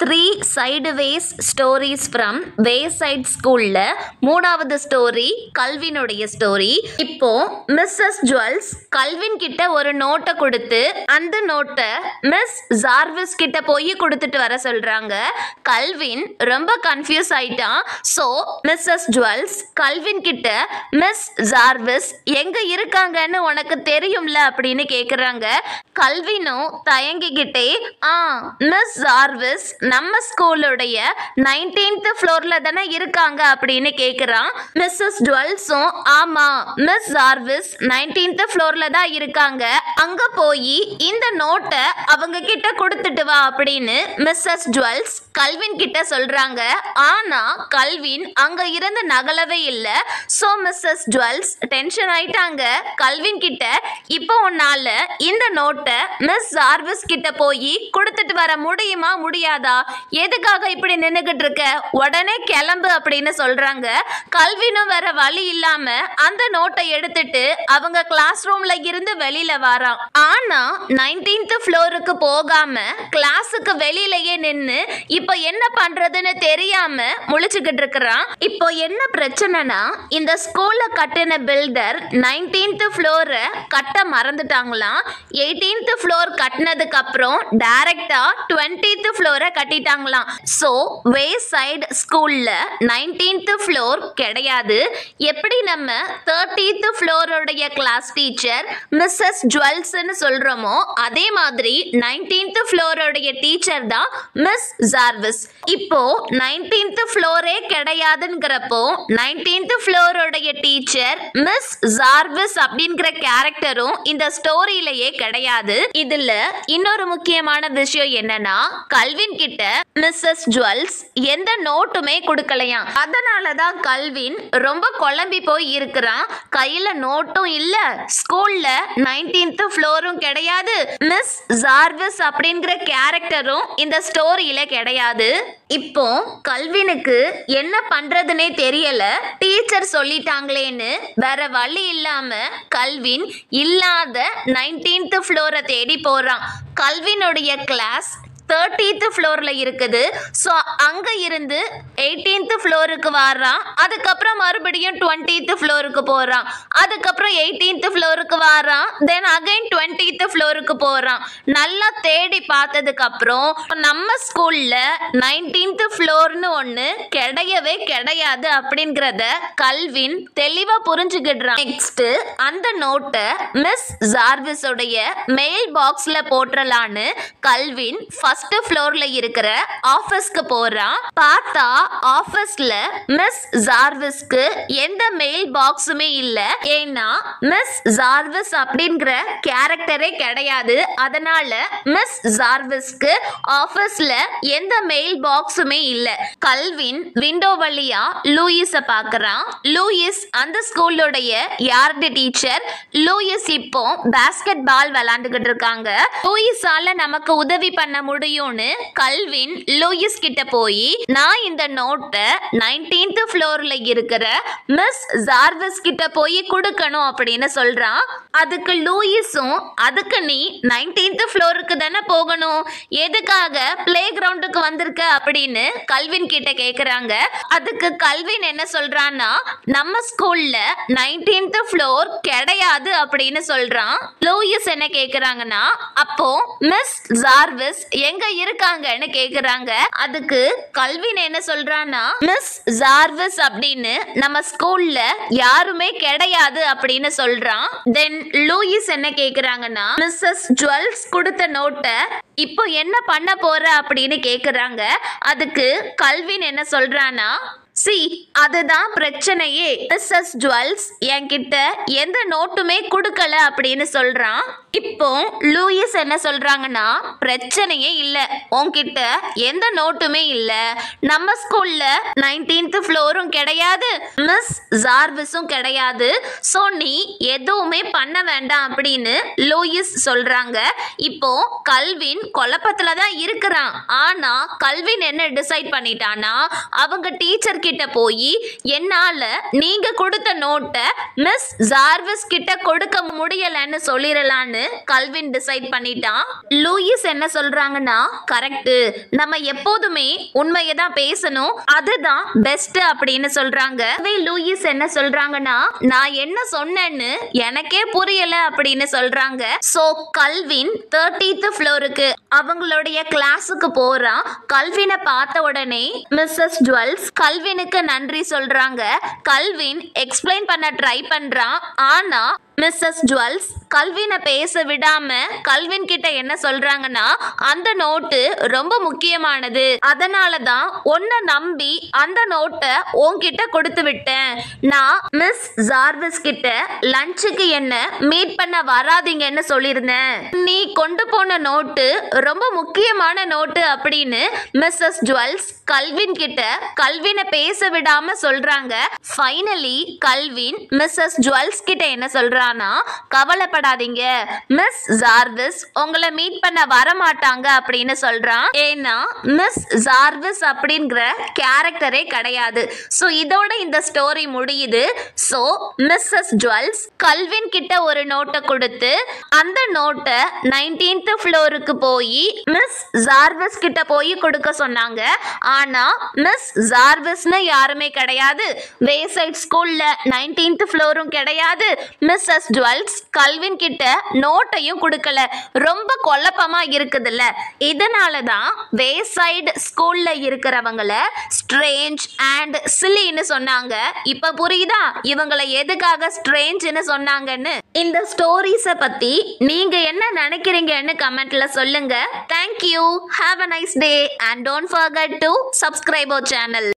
three sideways stories from Wayside ஸ்கூல்ல மூணாவது story கல்வினுடைய ஸ்டோரி இப்போ மிஸ்ஸஸ் ஜுவல்ஸ் கல்வின் கிட்ட ஒரு நோட்டை கொடுத்து அந்த நோட்டை மிஸ் ஜார்விஸ் கிட்ட போய் கொடுத்துட்டு வர சொல்றாங்க கல்வின் ரொம்ப கன்ஃபியூஸ் ஆயிட்டான் ஸோ மிஸ்ஸஸ் ஜுவல்ஸ் கல்வின் கிட்ட மிஸ் ஜார்விஸ் எங்க இருக்காங்கன்னு உனக்கு தெரியும்ல அப்படின்னு கேக்குறாங்க கல்வினும் தயங்கிக்கிட்டே ஆ மிஸ் ஜார்விஸ் நம்ம ஸ்கூலுடைய நைன்டீன்த் ஃப்ளோர்ல தானே இருக்காங்க அப்படின்னு கேக்குறான் மிஸ்ஸஸ் ஜுவல்ஸும் ஆமா மிஸ் ஜார்விஸ் நைன்டீன்த் ஃப்ளோர்ல தான் இருக்காங்க அங்க போய் இந்த நோட்டை அவங்க கிட்ட கொடுத்துட்டு வா அப்படின்னு மிஸ்ஸஸ் ஜுவல்ஸ் கல்வின் கிட்ட சொல்றாங்க ஆனா கல்வின் அங்க இருந்து நகலவே இல்ல சோ மிஸ்ஸஸ் ஜுவல்ஸ் டென்ஷன் ஆயிட்டாங்க கல்வின் கிட்ட இப்போ உன்னால இந்த நோட்டை மிஸ் ஜார்விஸ் கிட்ட போய் கொடுத்துட்டு வர முடியுமா முடியாதா எதுக்காக இப்படி நின்னுகிட்டு இருக்க உடனே கிளம்பு அப்படின்னு சொல்றாங்க கல்வினும் வேற வழி இல்லாம அந்த நோட்டை எடுத்துட்டு அவங்க கிளாஸ் ரூம்ல இருந்து வெளியில வரான் ஆனா நைன்டீன்த் ஃப்ளோருக்கு போகாம கிளாஸுக்கு வெளியிலயே நின்னு இப்போ என்ன பண்றதுன்னு தெரியாம முழிச்சுக்கிட்டு இருக்கிறான் இப்போ என்ன பிரச்சனைனா இந்த ஸ்கூல்ல கட்டின பில்டர் நைன்டீன்த் ஃப்ளோரை கட்ட மறந்துட்டாங்களாம் எயிட்டீன்த் ஃப்ளோர் கட்டினதுக்கு அப்புறம் டைரக்டா டுவெண்ட்டீத் ஃப்ளோரை கட்டிட்டாங்களாம் ஸோ வே சைடு ஸ்கூல்ல நைன்டீன்த் ஃப்ளோர் கிடையாது எப்படி நம்ம தேர்ட்டீத் ஃப்ளோருடைய கிளாஸ் டீச்சர் மிஸ்ஸஸ் ஜுவல்ஸ்னு சொல்றோமோ அதே மாதிரி நைன்டீன்த் ஃப்ளோருடைய டீச்சர் தான் மிஸ் ஜார்விஸ் இப்போ நைன்டீன்த் ஃப்ளோரே கிடையாதுங்கிறப்போ நைன்டீன்த் ஃப்ளோருடைய டீச்சர் மிஸ் ஜார்விஸ் அப்படிங்கிற கேரக்டரும் இந்த ஸ்டோரியிலேயே கிடையாது இதுல இன்னொரு முக்கியமான விஷயம் என்னன்னா கல்வின் கிட்ட மிஸ்ஸஸ் ஜுவல்ஸ் எந்த நோட்டுமே கொடுக்கலையாம் அதனால தான் கல்வின் ரொம்ப குழம்பி போய் இருக்கிறான் கையில நோட்டும் இல்ல ஸ்கூல்ல நைன்டீன்த் ஃப்ளோரும் கிடையாது மிஸ் ஜார்விஸ் அப்படிங்கிற கேரக்டரும் இந்த ஸ்டோரியில கிடையாது இப்போ கல்வினுக்கு என்ன பண்றதுனே தெரியல டீச்சர் சொல்லிட்டாங்களேன்னு வேற வழி இல்லாம கல்வின் இல்லாத நைன்டீன்த் ஃப்ளோரை தேடி போறான் கல்வினுடைய கிளாஸ் தேர்ட்டீன்த் ஃப்ளோரில் இருக்குது ஸோ அங்கே இருந்து எயிட்டீன்த் ஃப்ளோருக்கு வர்றான் அதுக்கப்புறம் மறுபடியும் டுவெண்ட்டீத் ஃப்ளோருக்கு போகிறான் அதுக்கப்புறம் எயிட்டீன்த் ஃப்ளோருக்கு வர்றான் தென் அகைன் டுவெண்ட்டீத் ஃப்ளோருக்கு போகிறான் நல்லா தேடி பார்த்ததுக்கப்புறம் நம்ம ஸ்கூலில் நைன்டீன்த் ஃப்ளோர்னு ஒன்று கிடையவே கிடையாது அப்படிங்கிறத கல்வின் தெளிவாக புரிஞ்சுக்கிடுறான் நெக்ஸ்ட்டு அந்த நோட்டை மிஸ் ஜார்விஸோடைய மெயில் பாக்ஸில் போட்டுறலான்னு கல்வின் ஃபர்ஸ்ட் ஃப்ளோர்ல இருக்கிற ஆஃபீஸ்க்கு போறான் பார்த்தா ஆஃபீஸ்ல மிஸ் ஜார்விஸ்க்கு எந்த மெயில் பாக்ஸுமே இல்ல ஏன்னா மிஸ் ஜார்விஸ் அப்படிங்கிற கேரக்டரே கிடையாது அதனால மிஸ் ஜார்விஸ்க்கு ஆஃபீஸ்ல எந்த மெயில் பாக்ஸுமே இல்ல கல்வின் விண்டோ வழியா லூயிஸ பார்க்கறான் லூயிஸ் அந்த ஸ்கூலோடைய யார்டு டீச்சர் லூயிஸ் இப்போ பாஸ்கெட் பால் விளையாண்டுகிட்டு இருக்காங்க லூயிஸால நமக்கு உதவி பண்ண முடியும்னு கல்வின் லூயிஸ் கிட்ட போய் நான் இந்த நோட்டை நைன்டீன்த் ஃப்ளோர்ல இருக்கிற மிஸ் ஜார்விஸ் கிட்ட போய் கொடுக்கணும் அப்படின்னு சொல்றான் அதுக்கு லூயிஸும் அதுக்கு நீ நைன்டீன்த் ஃப்ளோருக்கு தானே போகணும் எதுக்காக பிளே கிரவுண்டுக்கு வந்திருக்க அப்படின்னு கல்வின் கிட்ட கேக்குறாங்க அதுக்கு கல்வின் என்ன சொல்றான்னா நம்ம ஸ்கூல்ல நைன்டீன்த் ஃப்ளோர் கிடையாது அப்படின்னு சொல்றான் லூயிஸ் என்ன கேக்குறாங்கன்னா அப்போ மிஸ் ஜார்விஸ் எங்க இருக்காங்கன்னு கேக்குறாங்க அதுக்கு கல்வின் என்ன சொல்றான்னா மிஸ் ஜார்விஸ் அப்படின்னு நம்ம ஸ்கூல்ல யாருமே கிடையாது அப்படின்னு சொல்றான் தென் லூயிஸ் என்ன கேக்குறாங்கன்னா மிஸ்ஸஸ் ஜுவல்ஸ் கொடுத்த நோட்டை இப்போ என்ன பண்ண போற அப்படின்னு கேக்குறாங்க அதுக்கு கல்வின் என்ன சொல்றானா சி அதுதான் பிரச்சனையே மிஸ்ஸஸ் ஜுவல்ஸ் என்கிட்ட எந்த நோட்டுமே கொடுக்கல அப்படின்னு சொல்றான் இப்போ லூயிஸ் என்ன சொல்றாங்கன்னா பிரச்சனையே இல்லை உன்கிட்ட எந்த நோட்டுமே இல்லை நம்ம ஸ்கூல்ல நைன்டீன்த் ஃப்ளோரும் கிடையாது மிஸ் ஜார்விஸும் கிடையாது ஸோ நீ எதுவுமே பண்ண வேண்டாம் அப்படின்னு லூயிஸ் சொல்றாங்க இப்போ கல்வின் குழப்பத்துல தான் இருக்கிறான் ஆனா கல்வின் என்ன டிசைட் பண்ணிட்டானா அவங்க டீச்சர் கிட்ட போய் என்னால நீங்க கொடுத்த நோட்டை மிஸ் ஜார்விஸ் கிட்ட கொடுக்க முடியலன்னு சொல்லிடலான்னு கல்வின் டிசைட் பண்ணிட்டான் லூயிஸ் என்ன சொல்றாங்கன்னா கரெக்ட் நம்ம எப்போதுமே உண்மையை தான் பேசணும் அதுதான் பெஸ்ட் அப்படின்னு சொல்றாங்க அதே லூயிஸ் என்ன சொல்றாங்கன்னா நான் என்ன சொன்னேன்னு எனக்கே புரியல அப்படின்னு சொல்றாங்க சோ கல்வின் தேர்ட்டீத் ஃப்ளோருக்கு அவங்களுடைய கிளாஸுக்கு போறான் கல்வினை பார்த்த உடனே மிஸ்ஸஸ் ஜுவல்ஸ் கல்வினுக்கு நன்றி சொல்றாங்க கல்வின் எக்ஸ்பிளைன் பண்ண ட்ரை பண்றான் ஆனா மிஸ்ஸஸ் ஜுவல்ஸ் கல்வினை பேச விடாம கல்வின் கிட்ட என்ன சொல்றாங்கன்னா அந்த நோட்டு ரொம்ப முக்கியமானது அதனால தான் உன்னை நம்பி அந்த நோட்டை உன்கிட்ட கொடுத்து விட்டேன் நான் மிஸ் ஜார்விஸ் கிட்ட லஞ்சுக்கு என்ன மீட் பண்ண வராதீங்கன்னு சொல்லியிருந்தேன் நீ கொண்டு போன நோட்டு ரொம்ப முக்கியமான நோட்டு அப்படின்னு மிஸ்ஸஸ் ஜுவல்ஸ் கல்வின் கிட்ட கல்வினை பேச விடாம சொல்றாங்க ஃபைனலி கல்வின் மிஸ்ஸஸ் ஜுவல்ஸ் கிட்ட என்ன சொல்றானா கவலைப்படாதீங்க மிஸ் ஜார்விஸ் உங்களை மீட் பண்ண வர மாட்டாங்க அப்படின்னு சொல்றான் ஏன்னா மிஸ் ஜார்விஸ் அப்படிங்கிற கேரக்டரே கிடையாது ஸோ இதோட இந்த ஸ்டோரி முடியுது ஸோ மிஸ்ஸஸ் ஜுவல்ஸ் கல்வின் கிட்ட ஒரு நோட்டை கொடுத்து அந்த நோட்டை நைன்டீன்த் ஃப்ளோருக்கு போய் மிஸ் ஜார்விஸ் கிட்ட போய் கொடுக்க சொன்னாங்க ஆனா மிஸ் ஜார்விஸ்னு யாருமே கிடையாது வேசைட் ஸ்கூல்ல நைன்டீன்த் ஃப்ளோரும் கிடையாது மிஸ்ஸஸ் ஜுவல்ஸ் கல்வின் கிட்ட நோட்டையும் கொடுக்கல ரொம்ப குழப்பமா இருக்குதுல்ல இதனால தான் வேசைடு ஸ்கூல்ல இருக்கிறவங்கள ஸ்ட்ரேஞ்ச் அண்ட் சில்லின்னு சொன்னாங்க இப்ப புரியுதா இவங்களை எதுக்காக ஸ்ட்ரேஞ்ச்னு சொன்னாங்கன்னு இந்த ஸ்டோரிஸை பத்தி நீங்க என்ன நினைக்கிறீங்கன்னு கமெண்ட்ல சொல்லுங்க thank you have a nice day and don't forget to subscribe our channel